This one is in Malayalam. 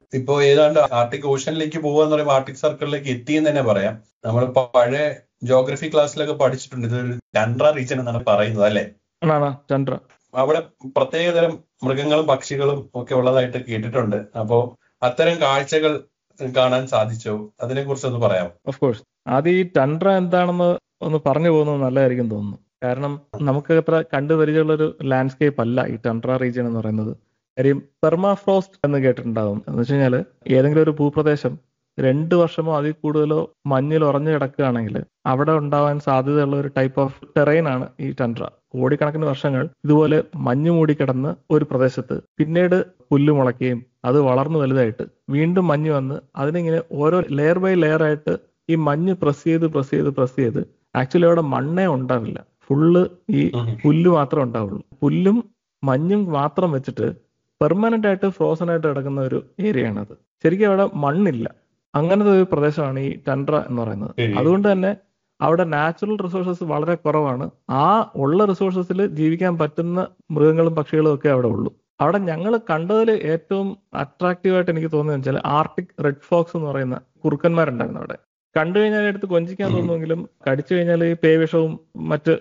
ഇപ്പോ ഏതാണ്ട് ആർട്ടിക് ഓഷനിലേക്ക് പോകുക പറയുമ്പോൾ ആർട്ടിക് സർക്കിളിലേക്ക് എത്തിയെന്ന് തന്നെ പറയാം നമ്മൾ പഴയ ജോഗ്രഫി ക്ലാസ്സിലൊക്കെ പഠിച്ചിട്ടുണ്ട് ഇത് ചന്ദ്ര റീജൻ എന്നാണ് പറയുന്നത് അല്ലെ ആണാണ് ചന്ദ്ര അവിടെ പ്രത്യേകതരം മൃഗങ്ങളും പക്ഷികളും ഒക്കെ ഉള്ളതായിട്ട് കേട്ടിട്ടുണ്ട് അപ്പോ അത്തരം കാഴ്ചകൾ കാണാൻ സാധിച്ചോ അതിനെ കുറിച്ച് ഒന്ന് പറയാം ഓഫ് കോഴ്സ് ആദ്യം ഈ ടണ്ട്ര എന്താണെന്ന് ഒന്ന് പറഞ്ഞു പോകുന്നത് നല്ലതായിരിക്കും തോന്നുന്നു കാരണം നമുക്ക് അത്ര കണ്ടുപരിചയമുള്ള ഒരു ലാൻഡ്സ്കേപ്പ് അല്ല ഈ ടണ്ട്ര റീജിയൻ എന്ന് പറയുന്നത് കാര്യം പെർമാഫ്രോസ്റ്റ് എന്ന് കേട്ടിട്ടുണ്ടാവും എന്ന് വെച്ച് കഴിഞ്ഞാൽ ഏതെങ്കിലും ഒരു ഭൂപ്രദേശം രണ്ട് വർഷമോ അതിൽ കൂടുതലോ മഞ്ഞിൽ ഉറഞ്ഞു കിടക്കുകയാണെങ്കിൽ അവിടെ ഉണ്ടാവാൻ സാധ്യതയുള്ള ഒരു ടൈപ്പ് ഓഫ് ടെറൈൻ ആണ് ഈ ടണ്ട്ര കോടിക്കണക്കിന് വർഷങ്ങൾ ഇതുപോലെ മഞ്ഞ് മൂടിക്കിടന്ന് ഒരു പ്രദേശത്ത് പിന്നീട് പുല്ല് മുളയ്ക്കുകയും അത് വളർന്നു വലുതായിട്ട് വീണ്ടും മഞ്ഞ് വന്ന് അതിനിങ്ങനെ ഓരോ ലെയർ ബൈ ലെയർ ആയിട്ട് ഈ മഞ്ഞ് പ്രസ് ചെയ്ത് പ്രസ് ചെയ്ത് പ്രസ് ചെയ്ത് ആക്ച്വലി അവിടെ മണ്ണേ ഉണ്ടാവില്ല ഫുള്ള് ഈ പുല്ല് മാത്രമേ ഉണ്ടാവുള്ളൂ പുല്ലും മഞ്ഞും മാത്രം വെച്ചിട്ട് പെർമനന്റ് ആയിട്ട് ഫ്രോസൺ ആയിട്ട് കിടക്കുന്ന ഒരു ഏരിയ ആണത് ശരിക്കും അവിടെ മണ്ണില്ല അങ്ങനത്തെ ഒരു പ്രദേശമാണ് ഈ ടണ്ട്ര എന്ന് പറയുന്നത് ശരി. അതുകൊണ്ട് തന്നെ അവിടെ നാച്ചുറൽ റിസോഴ്സസ് വളരെ കുറവാണ് ആ ഉള്ള റിസോഴ്സസിൽ ജീവിക്കാൻ പറ്റുന്ന മൃഗങ്ങളും പക്ഷികളും ഒക്കെ അവിടെ ഉള്ളൂ അവിടെ ഞങ്ങൾ കണ്ടതിൽ ഏറ്റവും അട്രാക്റ്റീവ് ആയിട്ട് എനിക്ക് തോന്നുന്നത് വെച്ചാൽ ആർട്ടിക് റെഡ് ഫോക്സ് എന്ന് പറയുന്ന കുറുക്കന്മാരുണ്ടായിരുന്നു അവിടെ കണ്ടു കഴിഞ്ഞാൽ എടുത്ത് കൊഞ്ചിക്കാൻ ഉം. തോന്നുമെങ്കിലും കടിച്ചു കഴിഞ്ഞാൽ ഈ പേവിഷവും മറ്റ്